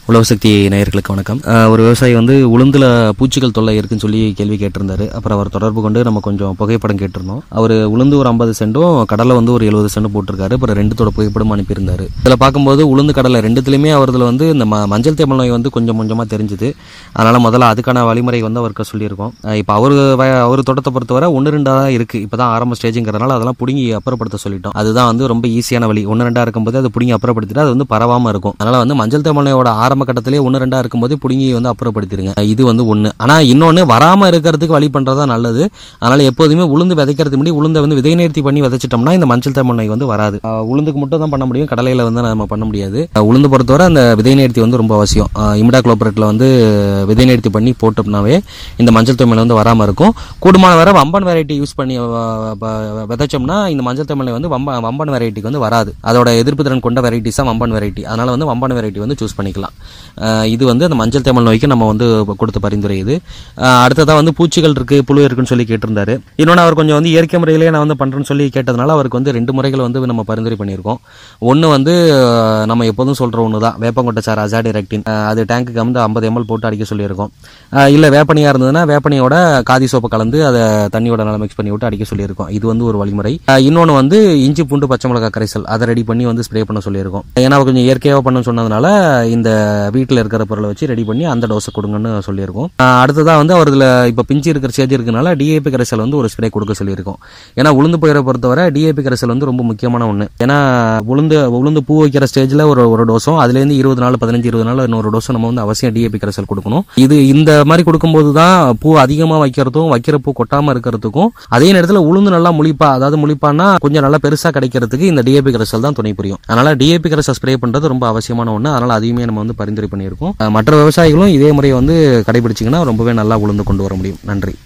உழவு சக்தி நேயர்களுக்கு வணக்கம் அஹ் ஒரு விவசாயி வந்து உளுந்துல பூச்சிகள் தொல்லை இருக்குன்னு சொல்லி கேள்வி கேட்டிருந்தாரு அப்புறம் அவர் தொடர்பு கொண்டு நம்ம கொஞ்சம் புகைப்படம் கேட்டிருந்தோம் அவர் உளுந்து ஒரு ஐம்பது சென்டும் கடலை வந்து ஒரு எழுபது சென்ட் போட்டிருக்காரு அப்புறம் ரெண்டுத்தோட புகைப்படம் அனுப்பியிருந்தாரு இதில் பார்க்கும்போது உளுந்து கடலை ரெண்டுத்துலையுமே அவர்தில் வந்து இந்த ம- மஞ்சள் தேமல் நோய் வந்து கொஞ்சம் கொஞ்சமாக தெரிஞ்சுது அதனால முதல்ல அதுக்கான வழிமுறை வந்து அவருக்கு சொல்லியிருக்கோம் அஹ் இப்போ அவர் அவர் தோட்டத்தை பொறுத்தவரை ஒன்று ரெண்டாக தான் இருக்குது இப்போ தான் ஆரம்ப ஸ்டேஜுங்கிறனால அதெல்லாம் பிடுங்கி அப்புறப்படுத்த சொல்லிட்டோம் அதுதான் வந்து ரொம்ப ஈஸியான வழி ஒன்று ரெண்டாக இருக்கும்போது அது பிடுங்கி அப்புறப்படுத்திட்டு அது வந்து பரவாமல் இருக்கும் அதனால வந்து மஞ்சள் தேமலையோட ஆரம்ப கட்டத்திலே ஒன்று ரெண்டாக இருக்கும்போது பிடுங்கி வந்து அப்புறப்படுத்திடுங்க இது வந்து ஒன்று ஆனால் இன்னொன்று வராமல் இருக்கிறதுக்கு வழி பண்ணுறதா நல்லது அதனால எப்போதுமே உளுந்து விதைக்கிறதுக்கு முன்னாடி உளுந்தை வந்து விதை நேர்த்தி பண்ணி விதைச்சிட்டோம்னா இந்த மஞ்சள் தேமலை வந்து வராது அஹ் உளுந்துக்கு மட்டும் தான் பண்ண முடியும் கடலையில் வந்து நம்ம பண்ண முடியாது அஹ் உளுந்து பொறுத்தவரை அந்த விதை நேர்த்தி வந்து ரொம்ப அவசியம் இமிடா குளோபரேட்டில் வந்து விதை நேர்த்தி பண்ணி போட்டோம்னாவே இந்த மஞ்சள் தேமலை வந்து வராமல் இருக்கும் கூடுமான வரை வம்பன் வெரைட்டி யூஸ் பண்ணி அஹ், ப- விதைச்சோம்னா இந்த மஞ்சள் தேமலை வந்து வம்ப வம்பன் வெரைட்டிக்கு வந்து வராது அதோட எதிர்ப்பு திறன் கொண்ட வெரைட்டிஸ் தான் வம்பன் வெரைட்டி அதனால வந்து வம்பன் வெரைட்டி வந்து சூஸ் பண்ணிக்கலாம் அஹ் இது வந்து அந்த மஞ்சள் தேமல் நோய்க்கு நம்ம வந்து கொடுத்த பரிந்துரை இது அஹ் அடுத்ததா வந்து பூச்சிகள் இருக்கு புழு இருக்குன்னு சொல்லி கேட்டிருந்தாரு இன்னொன்று அவர் கொஞ்சம் வந்து இயற்கை முறையிலேயே நான் வந்து பண்றேன்னு சொல்லி கேட்டதுனால அவருக்கு வந்து ரெண்டு முறைகள் வந்து நம்ம பரிந்துரை பண்ணியிருக்கோம் ஒன்று வந்து அஹ், நம்ம எப்போதும் சொல்ற ஒன்று தான் வேப்பங்கொட்டை சார் அசாடிரெக்டின் அது டேங்குக்கு வந்து ஐம்பது எம்எல் போட்டு அடிக்க சொல்லியிருக்கோம் அஹ் இல்ல வேப்பனியா இருந்ததுன்னா வேப்பனியோட காதி சோப்பு கலந்து அதை தண்ணியோட நல்லா மிக்ஸ் பண்ணி விட்டு அடிக்க சொல்லியிருக்கோம் இது வந்து ஒரு வழிமுறை அஹ் இன்னொன்று வந்து இஞ்சி பூண்டு பச்சை மிளகாய் கரைசல் அதை ரெடி பண்ணி வந்து ஸ்ப்ரே பண்ண சொல்லியிருக்கோம் ஏன்னா அவர் கொஞ்சம் இயற்கையாக பண்ண சொன்னதுனால இந்த வீட்டில் இருக்கிற பொருளை வச்சு ரெடி பண்ணி அந்த டோஸை கொடுங்கன்னு சொல்லியிருக்கோம் அஹ் அடுத்ததா வந்து அவர் இதில் இப்போ பிஞ்சு இருக்கிற ஸ்டேஜ் இருக்கனால டிஏபி கரைசல் வந்து ஒரு ஸ்ப்ரே கொடுக்க சொல்லியிருக்கோம் ஏன்னா உளுந்து பயிரை பொறுத்தவரை டிஏபி கரைசல் வந்து ரொம்ப முக்கியமான ஒன்று ஏன்னா உளுந்து உளுந்து பூ வைக்கிற ஸ்டேஜில் ஒரு ஒரு டோஸும் அதுலேருந்து இருபது நாள் பதினஞ்சு இருபது நாள் இன்னொரு டோஸும் நம்ம வந்து அவசியம் டிஏபி கரைசல் கொடுக்கணும் இது இந்த மாதிரி கொடுக்கும்போது தான் பூ அதிகமாக வைக்கிறதும் வைக்கிற பூ கொட்டாமல் இருக்கிறதுக்கும் அதே நேரத்தில் உளுந்து நல்லா முழிப்பா அதாவது முழிப்பான்னா கொஞ்சம் நல்லா பெருசாக கிடைக்கிறதுக்கு இந்த டிஏபி கரைசல் தான் துணை புரியும் அதனால டிஏபி கரைசல் ஸ்ப்ரே பண்ணுறது ரொம்ப அவசியமான ஒன்று அதனால அதையுமே நம்ம வந்து பரிந்துரை பண்ணியிருக்கோம் அஹ் மற்ற விவசாயிகளும் இதே முறையை வந்து கடைபிடிச்சிங்கன்னா ரொம்பவே நல்லா உளுந்து கொண்டு வர முடியும் நன்றி